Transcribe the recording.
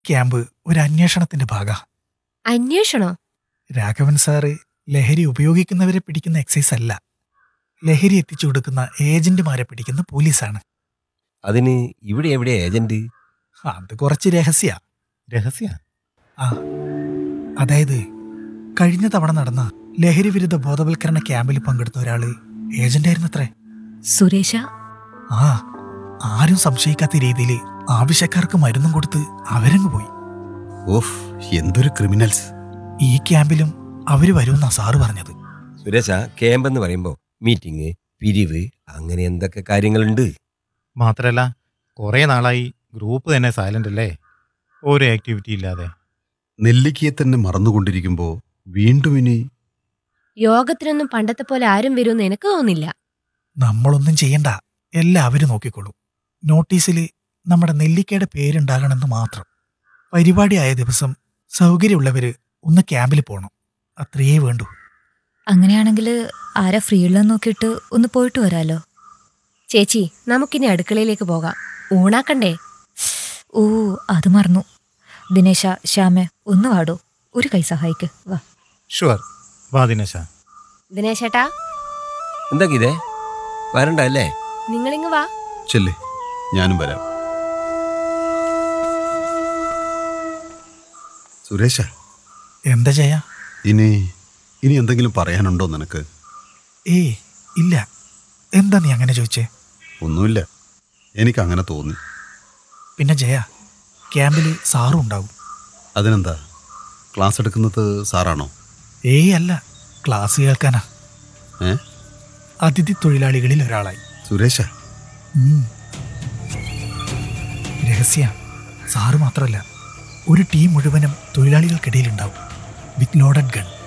Camp ഒരു അന്വേഷണത്തിന്റെ ഭാഗ അന്വേഷണോ രാഘവൻ സാറ് ലഹരി ഉപയോഗിക്കുന്നവരെ പിടിക്കുന്ന എക്സൈസ് അല്ല ലഹരി എത്തിച്ചു കൊടുക്കുന്ന ഏജന്റുമാരെ പിടിക്കുന്ന പോലീസാണ് അതിന് ഇവിടെ എവിടെ ഏജന്റ് അത് കുറച്ച് രഹസ്യ രഹസ്യ ആ അതായത് കഴിഞ്ഞ തവണ നടന്ന ലഹരി വിരുദ്ധ ബോധവൽക്കരണ ക്യാമ്പിൽ പങ്കെടുത്ത ഒരാള് ഏജന്റായിരുന്നത്രേ സുരേഷ ആ ആരും സംശയിക്കാത്ത രീതിയിൽ ആവശ്യക്കാർക്ക് മരുന്നും കൊടുത്ത് അവരങ്ങ് പോയി ഓഫ് എന്തൊരു ക്രിമിനൽസ് ഈ ക്യാമ്പിലും അവര് വരുമെന്നാ സാറ് പറഞ്ഞത് സുരേഷ ക്യാമ്പ് എന്ന് പറയുമ്പോ മീറ്റിംഗ് പിരിവ് അങ്ങനെ എന്തൊക്കെ കാര്യങ്ങളുണ്ട് മാത്രല്ല കുറേ നാളായി ഗ്രൂപ്പ് തന്നെ സൈലന്റ് അല്ലേ ഒരു ആക്ടിവിറ്റി ഇല്ലാതെ നെല്ലിക്കയെ തന്നെ മറന്നുകൊണ്ടിരിക്കുമ്പോ വീണ്ടും ഇനി യോഗത്തിനൊന്നും പണ്ടത്തെ പോലെ ആരും വരുമെന്ന് എനിക്ക് തോന്നില്ല നമ്മളൊന്നും ചെയ്യണ്ട എല്ലാം അവര് നോക്കിക്കോളും നോട്ടീസിൽ നമ്മുടെ നെല്ലിക്കയുടെ പേരുണ്ടാകണമെന്ന് മാത്രം പരിപാടി ആയ ദിവസം സൗകര്യമുള്ളവര് ഒന്ന് ക്യാമ്പിൽ പോകണം അത്രയേ വേണ്ടൂ അങ്ങനെയാണെങ്കിൽ ആരാ ഫ്രീ ഉള്ളതെന്ന് നോക്കിയിട്ട് ഒന്ന് പോയിട്ട് വരാലോ ചേച്ചി നമുക്കിനി അടുക്കളയിലേക്ക് പോകാം ഊണാക്കണ്ടേ ഓ അത് മറന്നു ദിനേശ ശ്യാമെ ഒന്ന് വാടോ ഒരു കൈ സഹായിക്ക് വാ ഷുവർ വാ ദിനേശ ദിനേശേട്ടാ എന്താ ഇതേ വരണ്ട അല്ലേ നിങ്ങളിങ് വാ ചെല്ലേ ഞാനും വരാം സുരേഷ എന്താ ചെയ്യാ ഇനി ഇനി എന്തെങ്കിലും പറയാനുണ്ടോ നിനക്ക് ഏയ് ഇല്ല എന്താ നീ അങ്ങനെ ചോദിച്ചേ ഒന്നുമില്ല എനിക്ക് അങ്ങനെ തോന്നി പിന്നെ ജയ ക്യാമ്പിൽ സാറും ഉണ്ടാവും അതിനെന്താ ക്ലാസ് എടുക്കുന്നത് സാറാണോ ഏയ് അല്ല ക്ലാസ് കേൾക്കാനാ ഏ അതിഥി തൊഴിലാളികളിൽ ഒരാളായി സുരേഷ ഉം. രഹസ്യ സാറ് മാത്രമല്ല ഒരു ടീം മുഴുവനും തൊഴിലാളികൾക്കിടയിലുണ്ടാവും വിത്ത് ലോഡഡ് ഗൺ